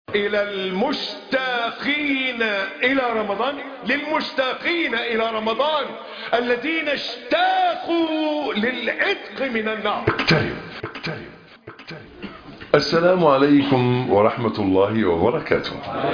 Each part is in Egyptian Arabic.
إلى المشتاقين إلى رمضان للمشتاقين إلى رمضان الذين اشتاقوا للعتق من النار اقترب اقترب اقترب السلام عليكم ورحمة الله وبركاته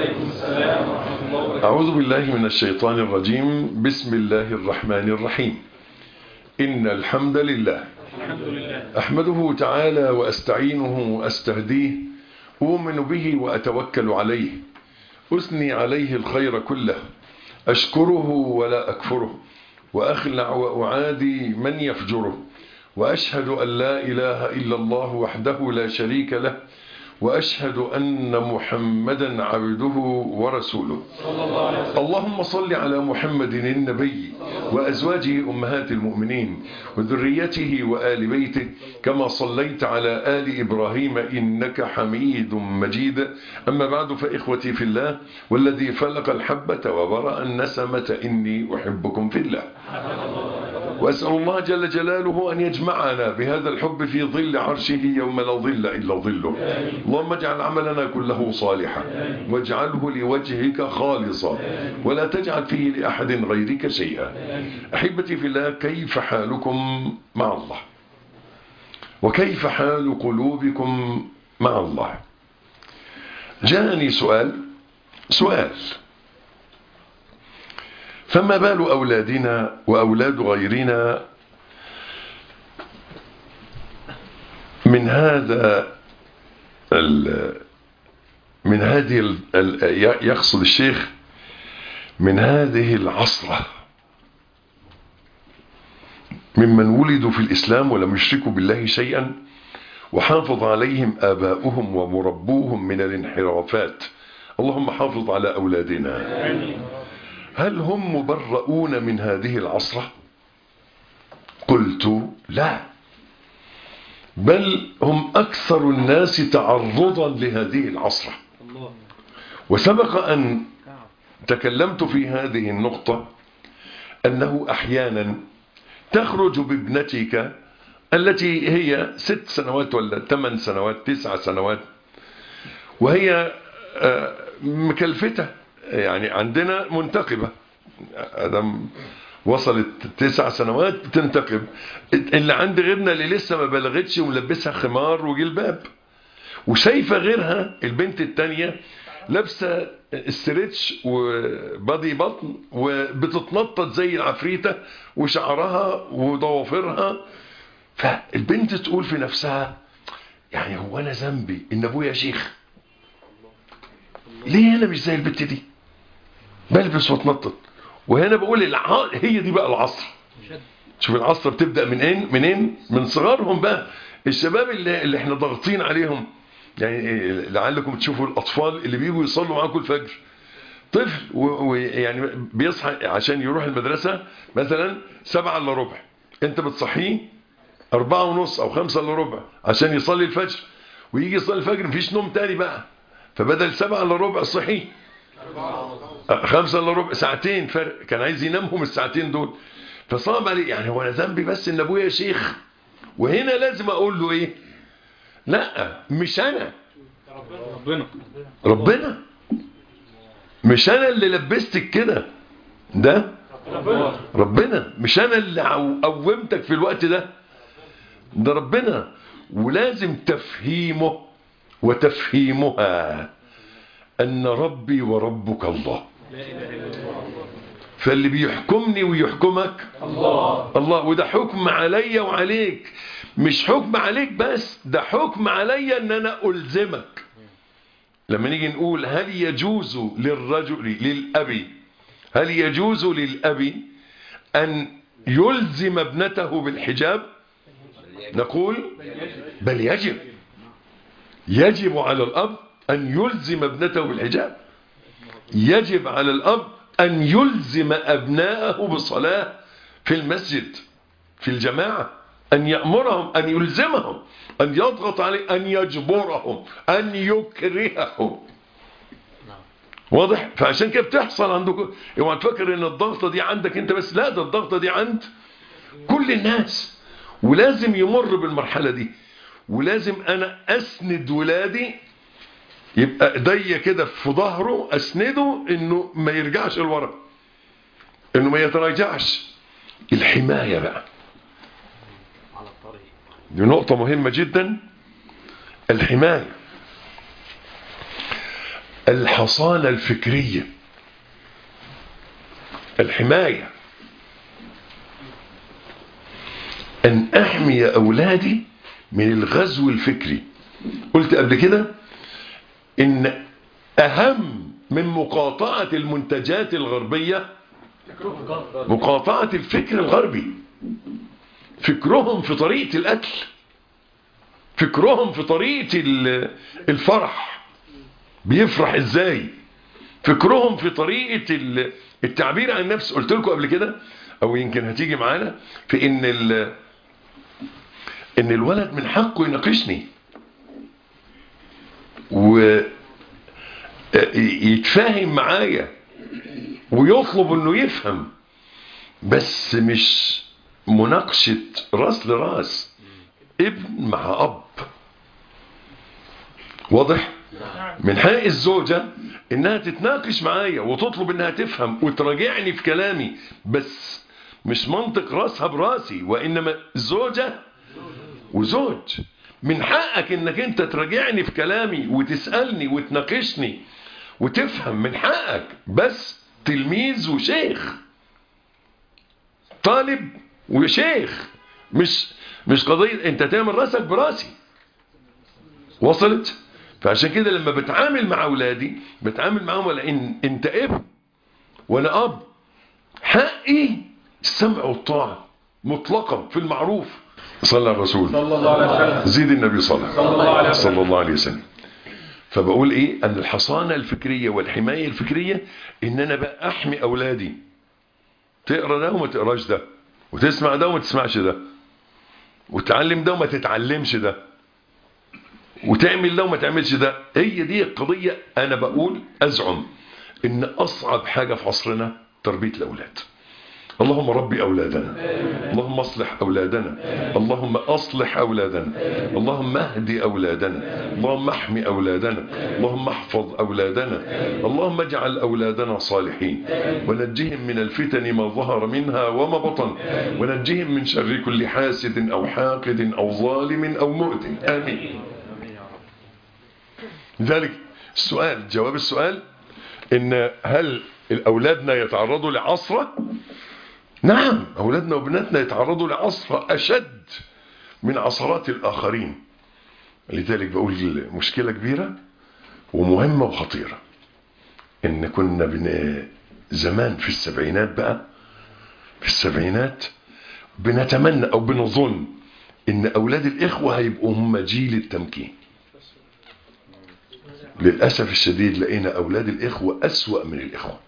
أعوذ بالله من الشيطان الرجيم بسم الله الرحمن الرحيم إن الحمد لله أحمده تعالى وأستعينه وأستهديه أؤمن به وأتوكل عليه أثني عليه الخير كله أشكره ولا أكفره وأخلع وأعادي من يفجره وأشهد أن لا إله إلا الله وحده لا شريك له وأشهد أن محمدا عبده ورسوله اللهم صل على محمد النبي وأزواجه أمهات المؤمنين وذريته وآل بيته كما صليت على آل إبراهيم إنك حميد مجيد أما بعد فإخوتي في الله والذي فلق الحبة وبرأ النسمة إني أحبكم في الله وأسأل الله جل جلاله أن يجمعنا بهذا الحب في ظل عرشه يوم لا ظل إلا ظله اللهم اجعل عملنا كله صالحا واجعله لوجهك خالصا ولا تجعل فيه لأحد غيرك شيئا أحبتي في الله كيف حالكم مع الله وكيف حال قلوبكم مع الله جاءني سؤال سؤال فما بال أولادنا وأولاد غيرنا من هذا من هذه يقصد الشيخ من هذه العصرة ممن ولدوا في الإسلام ولم يشركوا بالله شيئا وحافظ عليهم آباؤهم ومربوهم من الانحرافات اللهم حافظ على أولادنا هل هم مبرؤون من هذه العصرة قلت لا بل هم أكثر الناس تعرضا لهذه العصرة وسبق أن تكلمت في هذه النقطة أنه أحيانا تخرج بابنتك التي هي ست سنوات ولا ثمان سنوات تسع سنوات وهي مكلفتة يعني عندنا منتقبة ادم وصلت تسع سنوات تنتقب اللي عند غيرنا اللي لسه ما بلغتش وملبسها خمار وجلباب وشايفه غيرها البنت التانية لابسه استريتش وبادي بطن وبتتنطط زي العفريته وشعرها وضوافرها فالبنت تقول في نفسها يعني هو انا ذنبي ان ابويا شيخ ليه انا مش زي البنت دي بلبس واتنطط وهنا بقول الع... هي دي بقى العصر شوف العصر بتبدأ من اين منين من صغارهم بقى الشباب اللي, اللي احنا ضاغطين عليهم يعني لعلكم تشوفوا الاطفال اللي بيجوا يصلوا معاكم الفجر طفل ويعني و... بيصحى عشان يروح المدرسة مثلا سبعة الا ربع انت بتصحيه أربعة ونص أو خمسة الا ربع عشان يصلي الفجر ويجي يصلي الفجر مفيش نوم تاني بقى فبدل سبعة الا ربع صحي خمسة الا ربع ساعتين فرق كان عايز ينامهم الساعتين دول فصعب عليه يعني هو انا ذنبي بس ان ابويا شيخ وهنا لازم اقول له ايه لا مش انا ربنا ربنا مش انا اللي لبستك كده ده ربنا ربنا مش انا اللي قومتك في الوقت ده ده ربنا ولازم تفهيمه وتفهيمها أن ربي وربك الله فاللي بيحكمني ويحكمك الله الله وده حكم عليا وعليك مش حكم عليك بس ده حكم عليا ان انا الزمك لما نيجي نقول هل يجوز للرجل للأب هل يجوز للأب أن يلزم ابنته بالحجاب نقول بل يجب يجب على الأب أن يلزم ابنته بالحجاب يجب على الأب أن يلزم أبناءه بالصلاة في المسجد في الجماعة أن يأمرهم أن يلزمهم أن يضغط عليه أن يجبرهم أن يكرههم واضح فعشان كده بتحصل عندكم اوعى تفكر ان الضغطه دي عندك انت بس لا ده الضغطه دي عند كل الناس ولازم يمر بالمرحله دي ولازم انا اسند ولادي يبقى ايديا كده في ظهره اسنده انه ما يرجعش لورا انه ما يتراجعش الحماية بقى دي نقطة مهمة جدا الحماية الحصانة الفكرية الحماية أن أحمي أولادي من الغزو الفكري قلت قبل كده إن أهم من مقاطعة المنتجات الغربية مقاطعة الفكر الغربي فكرهم في طريقة الأكل فكرهم في طريقة الفرح بيفرح ازاي فكرهم في طريقة التعبير عن النفس قلت لكم قبل كده او يمكن هتيجي معانا في ان ان الولد من حقه يناقشني ويتفاهم معايا ويطلب انه يفهم بس مش مناقشة راس لراس ابن مع اب واضح من حق الزوجة انها تتناقش معايا وتطلب انها تفهم وتراجعني في كلامي بس مش منطق راسها براسي وانما زوجة وزوج من حقك انك انت تراجعني في كلامي وتسألني وتناقشني وتفهم من حقك بس تلميذ وشيخ طالب وشيخ مش مش قضية انت تعمل راسك براسي وصلت فعشان كده لما بتعامل مع اولادي بتعامل معاهم لان انت ابن وانا اب حقي السمع والطاعة مطلقا في المعروف صلى الرسول صلى الله عليه وسلم زيد النبي صلى صلى الله عليه وسلم. صلى الله عليه وسلم فبقول ايه ان الحصانة الفكرية والحماية الفكرية ان انا بقى احمي اولادي تقرا ده وما تقراش ده وتسمع ده وما تسمعش ده وتعلم ده وما تتعلمش ده وتعمل ده وما تعملش ده هي دي القضية انا بقول ازعم ان اصعب حاجة في عصرنا تربية الاولاد اللهم ربي أولادنا اللهم اصلح أولادنا اللهم أصلح أولادنا اللهم اهدي أولادنا اللهم احمي أولادنا اللهم احفظ أولادنا اللهم اجعل أولادنا صالحين ونجهم من الفتن ما ظهر منها وما بطن ونجهم من شر كل حاسد أو حاقد أو ظالم أو مؤذن آمين لذلك السؤال جواب السؤال إن هل أولادنا يتعرضوا لعصرة نعم أولادنا وبناتنا يتعرضوا لعصر أشد من عصرات الآخرين لذلك بقول مشكلة كبيرة ومهمة وخطيرة إن كنا بن زمان في السبعينات بقى في السبعينات بنتمنى أو بنظن إن أولاد الإخوة هيبقوا هم جيل التمكين للأسف الشديد لقينا أولاد الإخوة أسوأ من الإخوة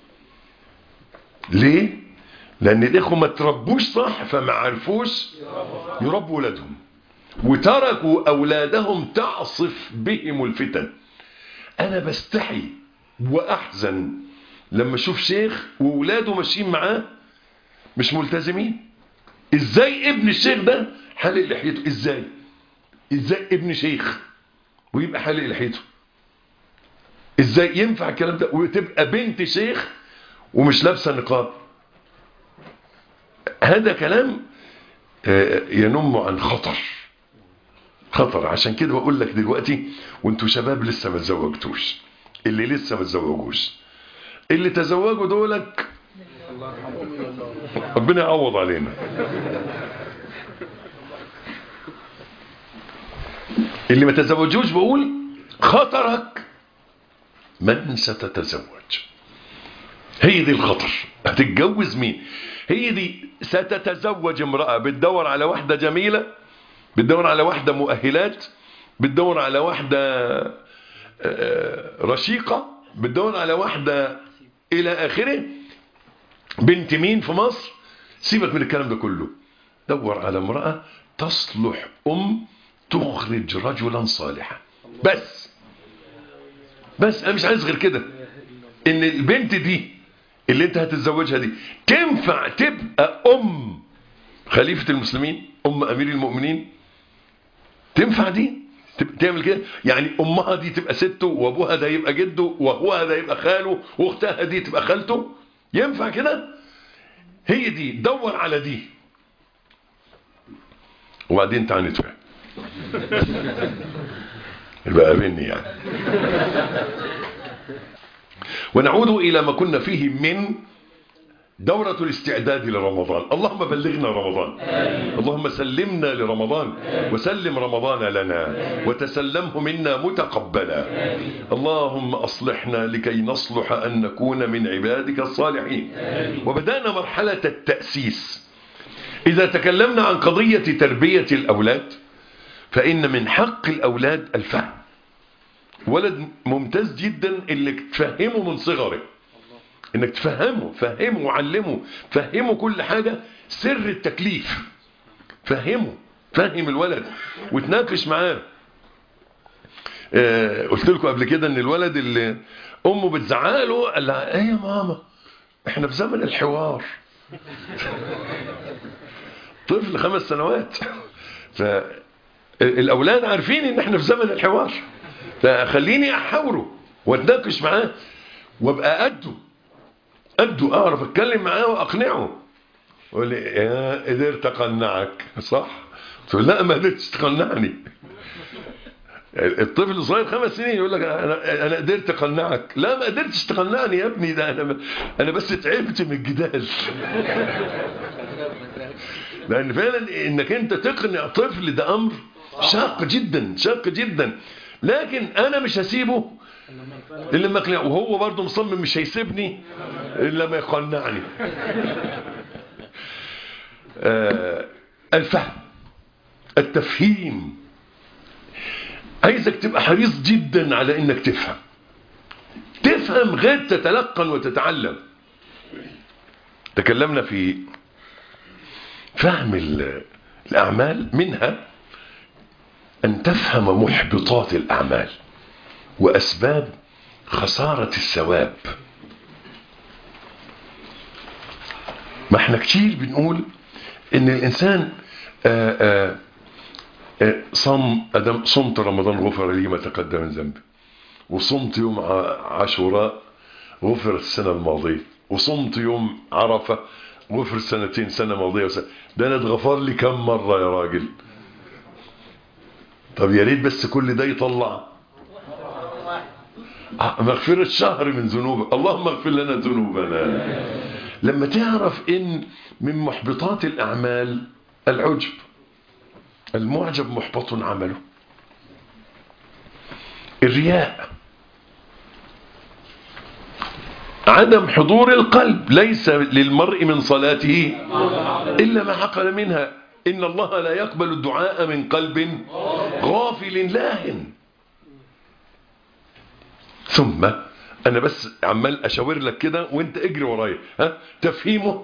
ليه؟ لأن الإخوة ما تربوش صح فما عرفوش يربوا ولادهم وتركوا أولادهم تعصف بهم الفتن أنا بستحي وأحزن لما أشوف شيخ وولاده ماشيين معاه مش ملتزمين إزاي ابن الشيخ ده حلق لحيته إزاي إزاي ابن شيخ ويبقى حلق لحيته إزاي ينفع الكلام ده وتبقى بنت شيخ ومش لابسه نقاب هذا كلام ينم عن خطر خطر عشان كده بقول لك دلوقتي وانتوا شباب لسه ما تزوجتوش اللي لسه ما تزوجوش اللي تزوجوا دولك ربنا يعوض علينا اللي ما تزوجوش بقول خطرك من ستتزوج هي دي الخطر هتتجوز مين هي دي ستتزوج امرأة بتدور على واحدة جميلة بتدور على واحدة مؤهلات بتدور على واحدة رشيقة بتدور على واحدة إلى آخره بنت مين في مصر سيبك من الكلام ده كله دور على امرأة تصلح أم تخرج رجلا صالحا بس بس أنا مش عايز غير كده إن البنت دي اللي انت هتتزوجها دي تنفع تبقى ام خليفة المسلمين ام امير المؤمنين تنفع دي تب- تعمل كده يعني امها دي تبقى سته وابوها ده يبقى جده واخوها ده يبقى خاله واختها دي تبقى خالته ينفع كده هي دي دور على دي وبعدين تعالى نتفاهم يبقى قابلني يعني ونعود إلى ما كنا فيه من دورة الاستعداد لرمضان اللهم بلغنا رمضان اللهم سلمنا لرمضان وسلم رمضان لنا وتسلمه منا متقبلا اللهم أصلحنا لكي نصلح أن نكون من عبادك الصالحين وبدأنا مرحلة التأسيس إذا تكلمنا عن قضية تربية الأولاد فإن من حق الأولاد الفهم ولد ممتاز جدا انك تفهمه من صغره انك تفهمه فهمه وعلمه فهمه كل حاجة سر التكليف فهمه فهم الولد وتناقش معاه آه قلت لكم قبل كده ان الولد اللي امه بتزعله قال لها ايه يا ماما احنا في زمن الحوار طفل خمس سنوات فالاولاد عارفين ان احنا في زمن الحوار فخليني احاوره واتناقش معاه وابقى قده قده اعرف اتكلم معاه واقنعه يقول لي يا قدرت اقنعك صح تقول لا ما قدرتش تقنعني الطفل الصغير خمس سنين يقول لك انا انا قدرت اقنعك لا ما قدرتش تقنعني يا ابني ده انا انا بس تعبت من الجدال لان فعلا انك انت تقنع طفل ده امر شاق جدا شاق جدا لكن انا مش هسيبه الا لما اقنعه وهو برضه مصمم مش هيسيبني الا لما يقنعني آه الفهم التفهيم عايزك تبقى حريص جدا على انك تفهم تفهم غير تتلقن وتتعلم تكلمنا في فهم الأعمال منها أن تفهم محبطات الأعمال وأسباب خسارة الثواب ما احنا كتير بنقول ان الانسان آآ آآ آآ صم أدم صمت رمضان غفر لي ما تقدم من ذنبي وصمت يوم عاشوراء غفر السنة الماضية وصمت يوم عرفة غفر سنتين سنة ماضية وسنة ده انا اتغفر لي كم مرة يا راجل طب يا ريت بس كل ده يطلع مغفرة شهر من ذنوبك اللهم اغفر لنا ذنوبنا لما تعرف ان من محبطات الاعمال العجب المعجب محبط عمله الرياء عدم حضور القلب ليس للمرء من صلاته إلا ما عقل منها إن الله لا يقبل الدعاء من قلب غافل لاهن ثم أنا بس عمال أشاور لك كده وانت اجري ورايا ها تفهيمه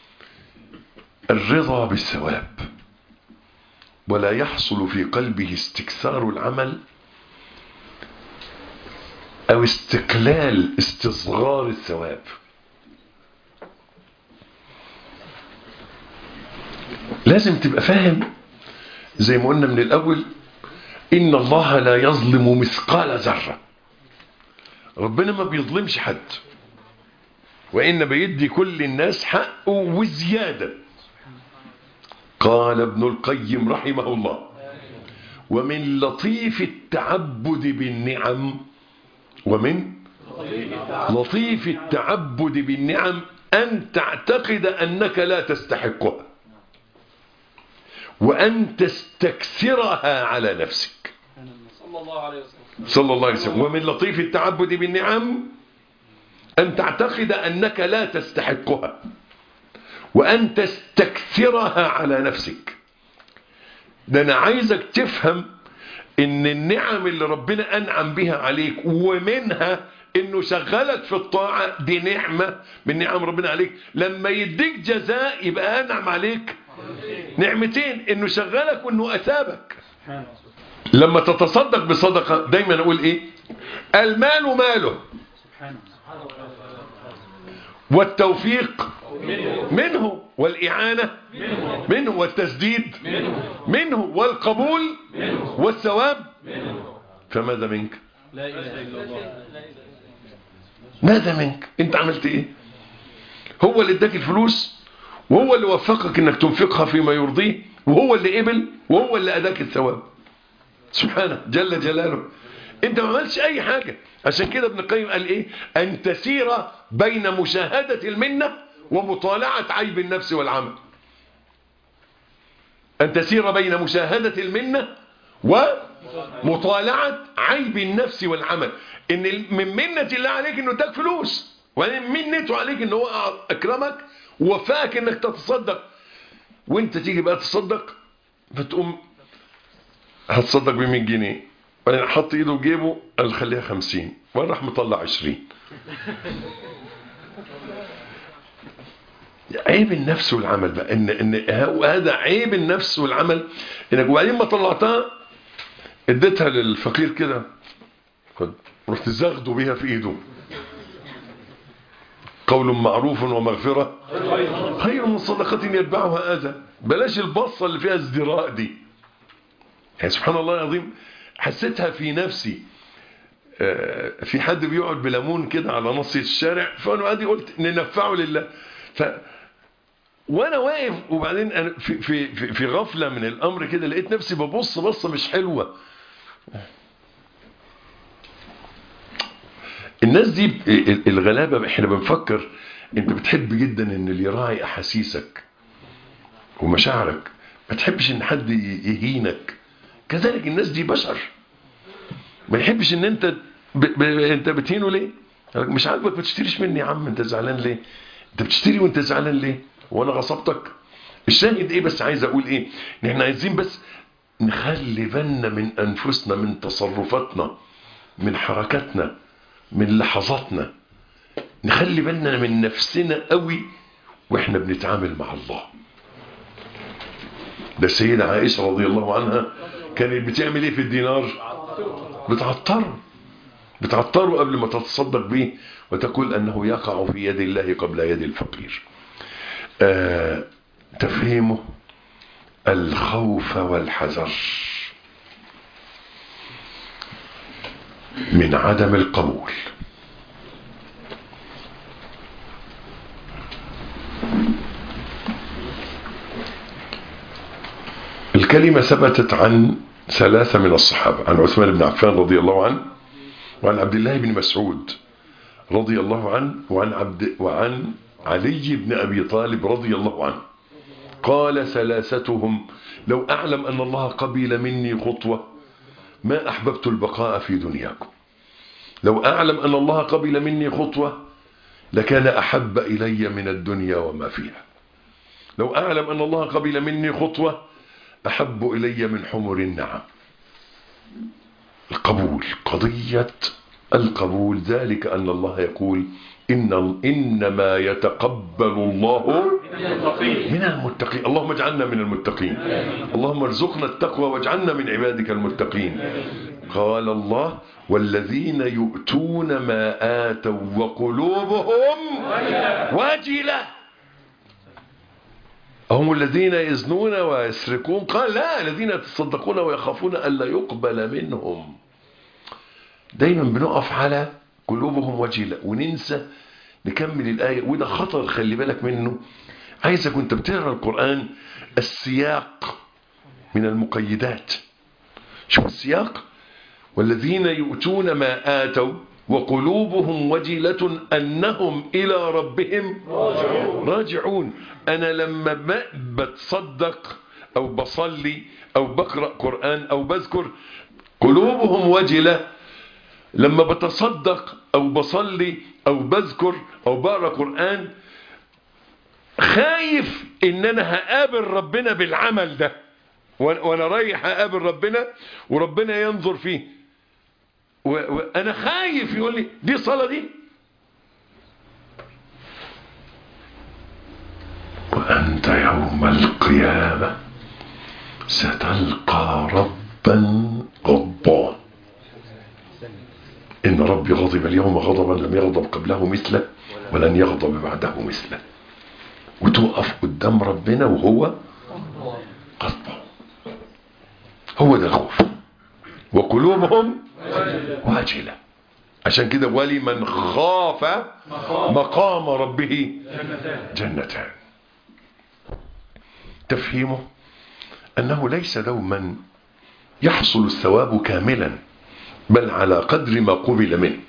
الرضا بالثواب ولا يحصل في قلبه استكثار العمل او استقلال استصغار الثواب لازم تبقى فاهم زي ما قلنا من الاول ان الله لا يظلم مثقال ذره ربنا ما بيظلمش حد وان بيدي كل الناس حقه وزياده قال ابن القيم رحمه الله ومن لطيف التعبد بالنعم ومن لطيف التعبد بالنعم أن تعتقد أنك لا تستحقها وأن تستكثرها على نفسك صلى الله عليه وسلم صلى الله عليه وسلم ومن لطيف التعبد بالنعم أن تعتقد أنك لا تستحقها وأن تستكثرها على نفسك ده أنا عايزك تفهم ان النعم اللي ربنا انعم بها عليك ومنها انه شغلك في الطاعة دي نعمة من نعم ربنا عليك لما يديك جزاء يبقى انعم عليك نعمتين انه شغلك وانه اثابك لما تتصدق بصدقة دايما اقول ايه المال ماله والتوفيق منه والإعانة منه والتسديد منه والقبول والثواب فماذا منك لا إله إلا الله ماذا منك انت عملت ايه هو اللي اداك الفلوس وهو اللي وفقك انك تنفقها فيما يرضيه وهو اللي قبل وهو اللي اداك الثواب سبحانه جل جلاله انت ما عملتش اي حاجة عشان كده ابن القيم قال ايه ان تسير بين مشاهدة المنة ومطالعة عيب النفس والعمل ان تسير بين مشاهدة المنة ومطالعة عيب النفس والعمل ان من منة الله عليك انه اداك فلوس ومن منته عليك انه هو اكرمك ووفقك انك تتصدق وانت تيجي بقى تصدق فتقوم هتصدق ب 100 جنيه بعدين حط ايده في جيبه قال خليها 50 وانا راح مطلع 20 عيب النفس والعمل بقى ان ان هذا عيب النفس والعمل انك وبعدين ما طلعتها اديتها للفقير كده خد رحت زغده بيها في ايده قول معروف ومغفرة خير من صدقة يتبعها أذى بلاش البصة اللي فيها ازدراء دي يعني سبحان الله العظيم حسيتها في نفسي آه، في حد بيقعد بليمون كده على نص الشارع فانا قاعد قلت ننفعه لله ف وانا واقف وبعدين أنا في في في, في غفله من الامر كده لقيت نفسي ببص بصه مش حلوه الناس دي الغلابه احنا بنفكر انت بتحب جدا ان اللي يراعي احاسيسك ومشاعرك ما تحبش ان حد يهينك كذلك الناس دي بشر ما يحبش ان انت ب... ب... انت بتهينه ليه مش عاجبك ما تشتريش مني يا عم انت زعلان ليه انت بتشتري وانت زعلان ليه وانا غصبتك الشاهد ايه بس عايز اقول ايه ان احنا عايزين بس نخلي بالنا من انفسنا من تصرفاتنا من حركاتنا من لحظاتنا نخلي بالنا من نفسنا قوي واحنا بنتعامل مع الله ده السيدة عائشة رضي الله عنها كانت بتعمل ايه في الدينار بتعطره بتعطره قبل ما تتصدق به وتقول انه يقع في يد الله قبل يد الفقير آه تفهيمه الخوف والحذر من عدم القبول الكلمة ثبتت عن ثلاثة من الصحابة عن عثمان بن عفان رضي الله عنه وعن عبد الله بن مسعود رضي الله عنه وعن عبد وعن علي بن أبي طالب رضي الله عنه قال ثلاثتهم لو أعلم أن الله قبل مني خطوة ما أحببت البقاء في دنياكم لو أعلم أن الله قبل مني خطوة لكان أحب إلي من الدنيا وما فيها لو أعلم أن الله قبل مني خطوة أحب إلي من حمر النعم القبول قضية القبول ذلك أن الله يقول إن إنما يتقبل الله من المتقين اللهم اجعلنا من المتقين اللهم ارزقنا التقوى واجعلنا من عبادك المتقين قال الله والذين يؤتون ما آتوا وقلوبهم واجلة هم الذين يزنون ويسرقون قال لا الذين يتصدقون ويخافون ألا يقبل منهم دايما بنقف على قلوبهم وجلة وننسى نكمل الآية وده خطر خلي بالك منه عايزك وانت بتقرا القرآن السياق من المقيدات شوف السياق والذين يؤتون ما آتوا وقلوبهم وجلة أنهم إلى ربهم راجعون, راجعون. أنا لما بتصدق أو بصلي أو بقرأ قرآن أو بذكر قلوبهم وجلة لما بتصدق أو بصلي أو بذكر أو بقرأ قرآن خايف إن أنا هقابل ربنا بالعمل ده وأنا رايح هقابل ربنا وربنا ينظر فيه وأنا خايف يقول لي دي صلاة دي وأنت يوم القيامة ستلقى ربا غضبان إن ربي غضب اليوم غضبا لم يغضب قبله مثله ولن يغضب بعده مثله وتوقف قدام ربنا وهو غضبان هو ده الخوف وقلوبهم واجلة عشان كده ولمن خاف مقام ربه جنتان تفهيمه أنه ليس دوما يحصل الثواب كاملا بل على قدر ما قبل منه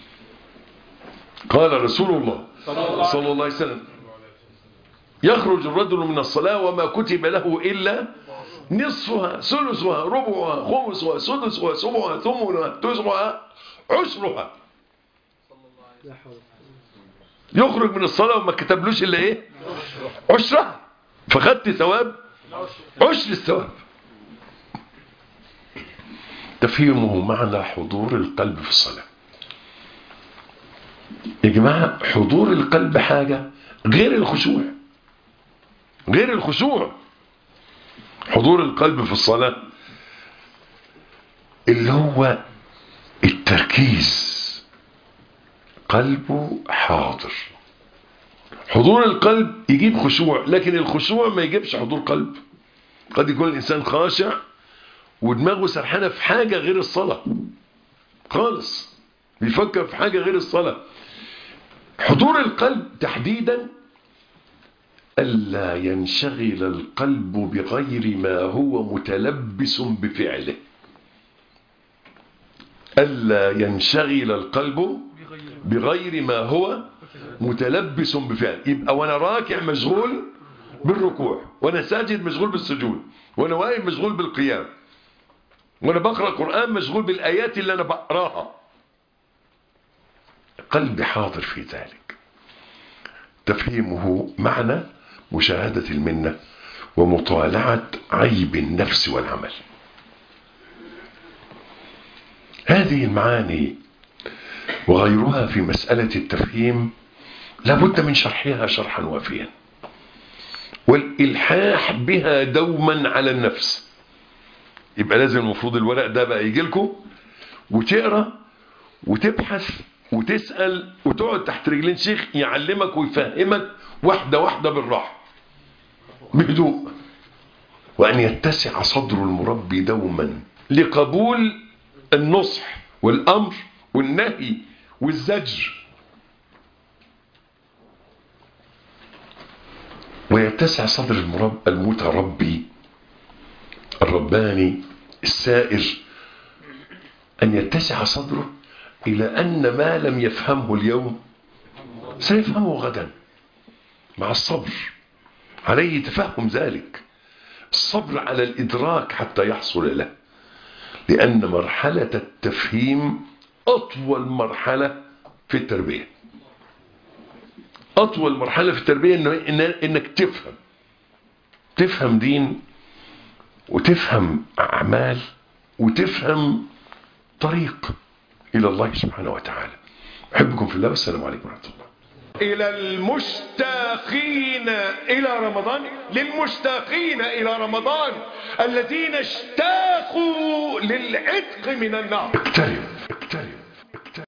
قال رسول الله صلى الله عليه وسلم يخرج الرجل من الصلاة وما كتب له إلا نصفها ثلثها ربعها خمسها سدسها سبعها ثمنها تسعها عشرها يخرج من الصلاة وما كتبلوش إلا إيه عشرها فخدت ثواب عشر الثواب تفهيمه معنى حضور القلب في الصلاة يا جماعة حضور القلب حاجة غير الخشوع غير الخشوع حضور القلب في الصلاة اللي هو التركيز قلبه حاضر حضور القلب يجيب خشوع لكن الخشوع ما يجيبش حضور قلب قد يكون الإنسان خاشع ودماغه سرحانة في حاجة غير الصلاة خالص بيفكر في حاجة غير الصلاة حضور القلب تحديدا ألا ينشغل القلب بغير ما هو متلبس بفعله ألا ينشغل القلب بغير ما هو متلبس بفعله يبقى وانا راكع مشغول بالركوع وانا ساجد مشغول بالسجود وانا واقف مشغول بالقيام وانا بقرا قران مشغول بالايات اللي انا بقراها قلبي حاضر في ذلك تفهيمه معنى مشاهدة المنة ومطالعة عيب النفس والعمل هذه المعاني وغيرها في مسألة التفهيم لابد من شرحها شرحا وافيا والإلحاح بها دوما على النفس يبقى لازم المفروض الورق ده بقى يجي لكم وتقرا وتبحث وتسأل وتقعد تحت رجلين شيخ يعلمك ويفهمك واحدة واحدة بالراحة بهدوء وأن يتسع صدر المربي دوما لقبول النصح والأمر والنهي والزجر ويتسع صدر المرب المتربي الرباني السائر أن يتسع صدره إلى أن ما لم يفهمه اليوم سيفهمه غدا مع الصبر عليه تفهم ذلك الصبر على الإدراك حتى يحصل له لأن مرحلة التفهيم أطول مرحلة في التربية أطول مرحلة في التربية إنه إنك تفهم تفهم دين وتفهم أعمال وتفهم طريق إلى الله سبحانه وتعالى أحبكم في الله والسلام عليكم ورحمة الله إلى المشتاقين إلى رمضان للمشتاقين إلى رمضان الذين اشتاقوا للعتق من النار اقترب اقترب